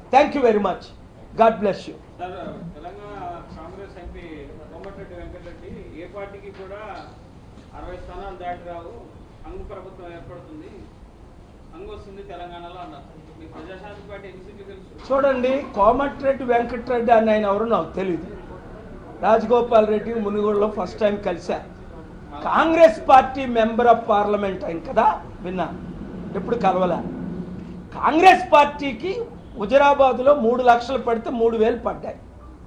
Thank you very much God bless you sir Telangana Congress MP Komatireddy Venkatreddy ఏ పార్టీకి కూడా అరవై స్థానాలు దాటి రావు అంగు ప్రభుత్వం ఏర్పడుతుంది అంగు వస్తుంది తెలంగాణలో అన్నారు మీ ప్రజాశాంతి పార్టీ ఎన్ని సీట్లు తెలుసు చూడండి కోమటిరెడ్డి వెంకటరెడ్డి అని ఆయన ఎవరు నాకు తెలియదు రాజగోపాల్ రెడ్డి మునుగోడులో ఫస్ట్ టైం కలిశా Congress party member of parliament ఆయన కదా విన్నా ఎప్పుడు కలవలే కాంగ్రెస్ పార్టీకి హుజరాబాద్లో మూడు లక్షలు పడితే మూడు వేలు పడ్డాయి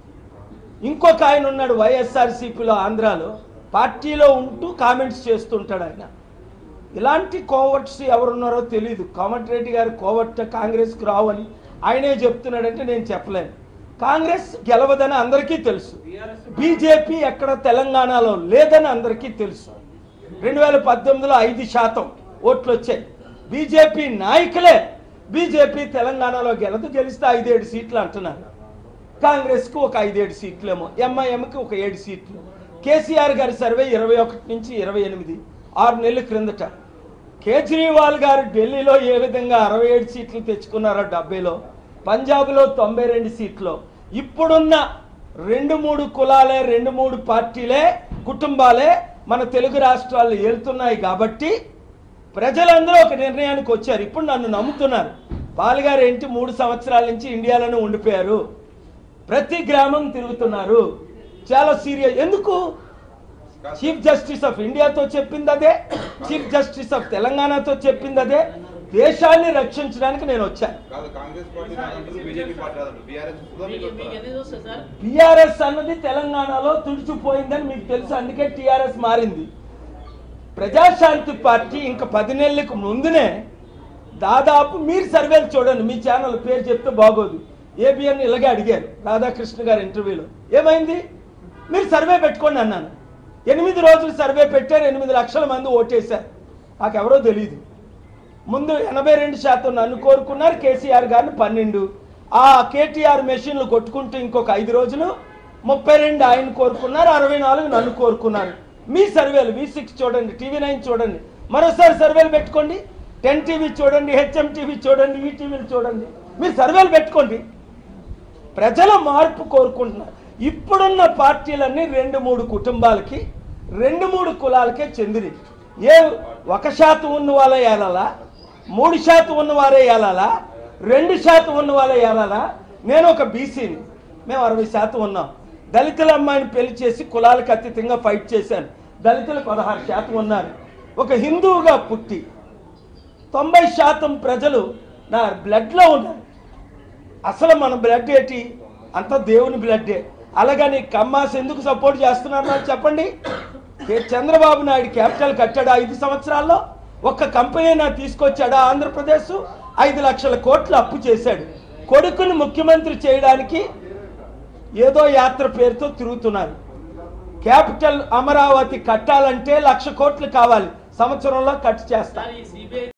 ఇంకొక ఆయన ఉన్నాడు వైఎస్ఆర్సీపీలో ఆంధ్రాలో పార్టీలో ఉంటూ కామెంట్స్ చేస్తుంటాడు ఆయన ఇలాంటి కోవర్ట్స్ ఎవరున్నారో తెలియదు కోమటిరెడ్డి గారు కోవట్ కాంగ్రెస్కి రావని ఆయనే చెప్తున్నాడంటే నేను చెప్పలేను కాంగ్రెస్ గెలవదని అందరికీ తెలుసు టీఆర్ఎస్ బీజేపీ ఎక్కడ తెలంగాణలో లేదని అందరికీ తెలుసు రెండు వేల పద్దెనిమిదిలో ఐదు శాతం ఓట్లు వచ్చాయి బీజేపీ నాయకులే బీజేపీ తెలంగాణలో గెలదు గెలిస్తే ఐదేడు సీట్లు అంటున్నారు కాంగ్రెస్కి ఒక ఐదేడు సీట్లేమో ఎంఐఎంకి ఒక ఏడు సీట్లు కేసీఆర్ గారి సర్వే ఇరవై ఒకటి నుంచి ఇరవై ఎనిమిది ఆరు నెలల క్రిందట కేజ్రీవాల్ గారు ఢిల్లీలో ఏ విధంగా అరవై ఏడు సీట్లు తెచ్చుకున్నారో డెబ్బైలో పంజాబ్లో తొంభై రెండు సీట్లు ఇప్పుడున్న రెండు మూడు కులాలే రెండు మూడు పార్టీలే కుటుంబాలే మన తెలుగు రాష్ట్రాల్లో ఏలుతున్నాయి కాబట్టి ప్రజలందరూ ఒక నిర్ణయానికి వచ్చారు ఇప్పుడు నన్ను నమ్ముతున్నారు పాల్గారు ఏంటి మూడు సంవత్సరాల నుంచి ఇండియాలోనే ఉండిపోయారు ప్రతి గ్రామం తిరుగుతున్నారు చాలా సీరియస్ ఎందుకు చీఫ్ జస్టిస్ ఆఫ్ ఇండియాతో చెప్పింది అదే చీఫ్ జస్టిస్ ఆఫ్ తెలంగాణతో చెప్పింది అదే దేశాన్ని రక్షించడానికి నేను వచ్చాను కాదు కాంగ్రెస్ పార్టీ నాయకులు బీజేపీ పార్టీ రాదంటారు బీఆర్ఎస్ కూడా మీకు మీకు మీకు వస్తారా? ఎన్ని చూస్తారు సార్ టిఆర్ఎస్ అన్నది తెలంగాణలో తుడిచిపోయిందని మీకు తెలుసు అందుకే టిఆర్ఎస్ మారింది ప్రజాశాంతి పార్టీ ఇంకా పది నెలలకు ముందునే దాదాపు మీరు సర్వేలు చూడండి మీ ఛానల్ పేరు చెప్తే బాగోదు ఏబిఎన్ ఇలాగే అడిగారు రాధాకృష్ణ గారి ఇంటర్వ్యూలో ఏమైంది మీరు సర్వే పెట్టుకోండి అన్నాను ఎనిమిది రోజులు సర్వే పెట్టారు ఎనిమిది లక్షల మంది ఓటేశారు నాకెవరో తెలియదు ముందు ఎనభై రెండు శాతం నన్ను కోరుకున్నారు కేసీఆర్ గారిని పన్నెండు ఆ కేటీఆర్ మెషిన్లు కొట్టుకుంటూ ఇంకొక ఐదు రోజులు ముప్పై రెండు ఆయన కోరుకున్నారు అరవై నాలుగు నన్ను కోరుకున్నారు మీ సర్వేలు వి సిక్స్ చూడండి టీవీ నైన్ చూడండి మరోసారి సర్వేలు పెట్టుకోండి టెన్ టీవీ చూడండి హెచ్ఎం టీవీ చూడండి ఈ టీవీలు చూడండి మీరు సర్వేలు పెట్టుకోండి ప్రజల మార్పు కోరుకుంటున్నారు ఇప్పుడున్న పార్టీలన్నీ రెండు మూడు కుటుంబాలకి రెండు మూడు కులాలకే చెందినవి ఏ ఒక శాతం ఉన్న వాళ్ళే ఏలాలా మూడు శాతం ఉన్న వారే ఏలాలా రెండు శాతం ఉన్న వాళ్ళే ఏలాలా నేను ఒక బీసీని మేము అరవై శాతం ఉన్నాం దళితుల అమ్మాయిని పెళ్లి చేసి కులాలకు అతీతంగా ఫైట్ చేశాను దళితులు పదహారు శాతం ఉన్నారు ఒక హిందువుగా పుట్టి తొంభై శాతం ప్రజలు నా బ్లడ్లో ఉన్నారు అసలు మన బ్లడ్ ఏంటి అంత దేవుని బ్లడ్డే అలాగని కమ్మాస్ ఎందుకు సపోర్ట్ చేస్తున్నారు నాకు చెప్పండి ఏ చంద్రబాబు నాయుడు క్యాపిటల్ కట్టాడా ఐదు సంవత్సరాల్లో ఒక్క కంపెనీ నా తీసుకొచ్చాడా ఆంధ్రప్రదేశ్ ఐదు లక్షల కోట్లు అప్పు చేశాడు కొడుకుని ముఖ్యమంత్రి చేయడానికి ఏదో యాత్ర పేరుతో తిరుగుతున్నారు క్యాపిటల్ అమరావతి కట్టాలంటే లక్ష కోట్లు కావాలి సంవత్సరంలో కట్ చేస్తారు సార్ ఈ సిబిఐ